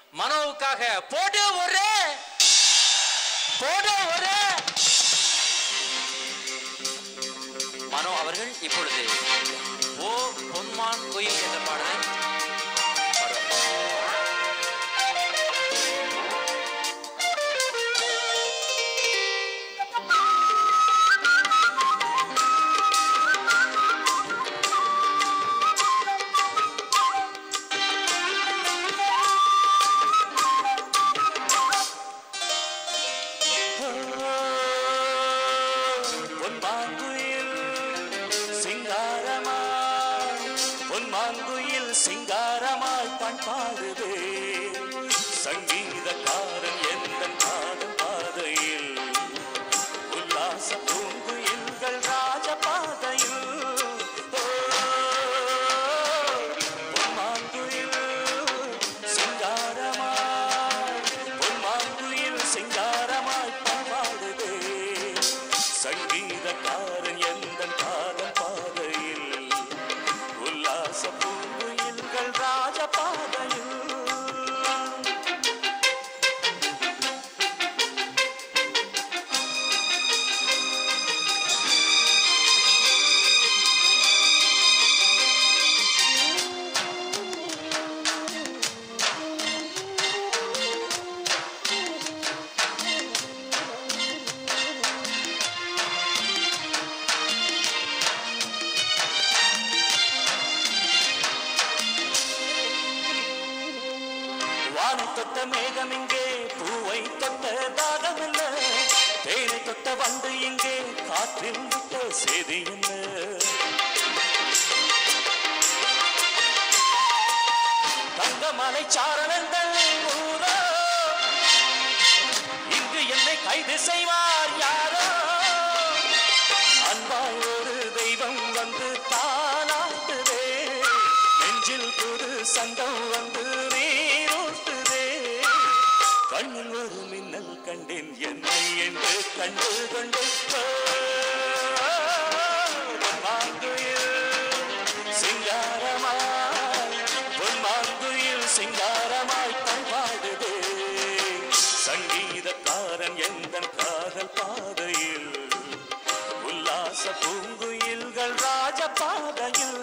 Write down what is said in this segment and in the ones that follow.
மனோவுக்காக போடு ஒரு போடு ஒரு மனோ அவர்கள் இப்பொழுது ஓ பொன்மான் கோயில் என்ற பாடலை பாடுவார். பொன்மாங்குயில் சிங்காரமாய் பொன்மாங்குயில் சிங்காரமாய் பண்பாடுதே சங்கீதக்காரன் எந்த காதல் பாதையில் உல்லாச பூங்குயில்கள் ராஜ பாதையில் ஓ, பொன்மாங்குயில் சிங்காரமாய் பொன்மாங்குயில் சிங்காரமாய் பண்பாடுதே சங்கீதக்காரன் எந்த காதல் பாதையில் உல்லாச பூங்குயில்கள் ராஜ பாதையில் வானை தொட்ட மேகம் இங்கே பூவை தொட்ட தாகம் இல்ல தேனை தொட்ட வந்து இங்கே காற்றில் விட்ட செய்தி என்ன தங்கமலை சாரணங்கள் ஊரோ இங்கு என்னை கைது செய்வார் யாரோ அன்பாய் ஒரு தெய்வம் வந்து தாளாட்டுதே நெஞ்சில் புது சங்கம் வந்து நீரூட்டுதே கண்ணில் ஒரு மின்னல் கண்டேன் என்னை என்று கண்டு கொண்டு சிங்காரமாய் பொன்மாங்குயில் சிங்காரமாய் பண்பாடுதே சங்கீதக்காரன் எந்த காதல் பாதையில் உல்லாச பூங்குயில்கள் ராஜ பாதையில்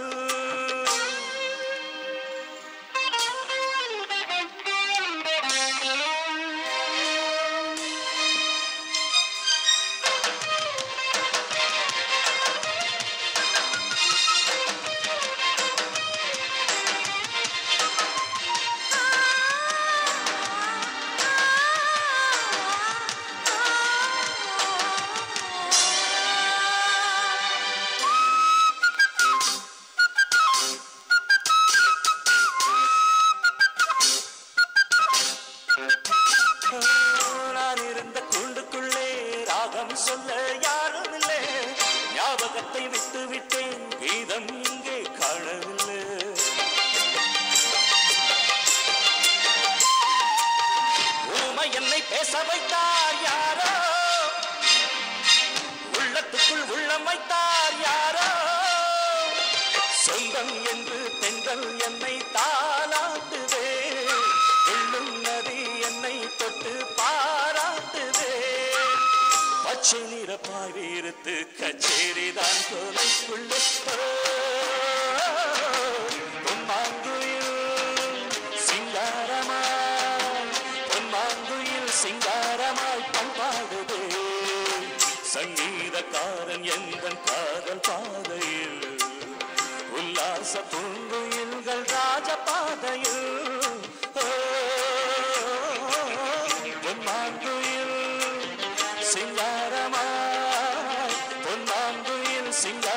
நான் இருந்த கூண்டுக்குள்ளே ராகம் சொல்ல யாரும் இல்லை ஞாபகத்தை விட்டு விட்டேன் கீதம் இங்கே காணவில்லை ஊமை என்னை பேச வைத்தார் யாரோ உள்ளத்துக்குள் உள்ளம் வைத்தார் யாரோ சொந்தம் என்று பெண்கள் என்னை தாளாட்டுதே வெள்ளும் நதி என்னை தொட்டு பாராட்டுதே பச்சை நிற பாவீரத்து கச்சேரி தான் தொலைக்குள்ள பொன்மாங்குயில் சிங்காரமாய் பொன்மாங்குயில் சிங்காரமாய் பண்பாடுதே சங்கீதக்காரன் எந்த காதல் பாதையில் உல்லாச பூங்குயில்கள் ராஜ பாதையில் பொன்மாங்குயில் சிங்காரமாய் பொன்மாங்குயில் சிங்கார